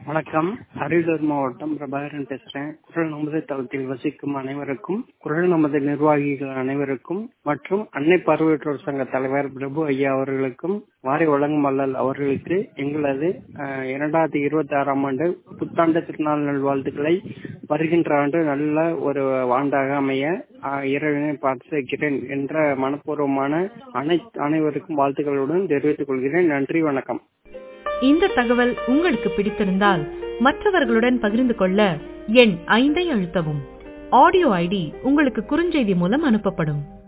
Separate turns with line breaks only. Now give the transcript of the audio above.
வணக்கம் அரியலூர் மாவட்டம் பிரபாகரன் பேசுறேன் குரல் நமது தளத்தில் வசிக்கும் அனைவருக்கும் குரல் நமது நிர்வாகிகள் அனைவருக்கும் மற்றும் அன்னை பார்வையற்றோர் சங்க தலைவர் பிரபு ஐயா அவர்களுக்கும் வாரி வழங்கும் வள்ளல் அவர்களுக்கு எங்களது அஹ், இரண்டாயிரத்தி இருபத்தி ஆறாம் ஆண்டு புத்தாண்டு திருநாள் நல்வாழ்த்துக்களை வருகின்ற ஆண்டு நல்ல ஒரு ஆண்டாக அமைய அஹ், இறைவனை பிரார்த்திக்கிறேன் என்ற மனப்பூர்வமான அனை அனைவருக்கும் வாழ்த்துக்களுடன் தெரிவித்துக் கொள்கிறேன் நன்றி வணக்கம்
இந்த தகவல் உங்களுக்கு பிடித்திருந்தால் மற்றவர்களுடன் பகிர்ந்து கொள்ள எண் ஐந்தை அழுத்தவும் ஆடியோ ஐடி உங்களுக்கு குறுஞ்செய்தி மூலம் அனுப்பப்படும்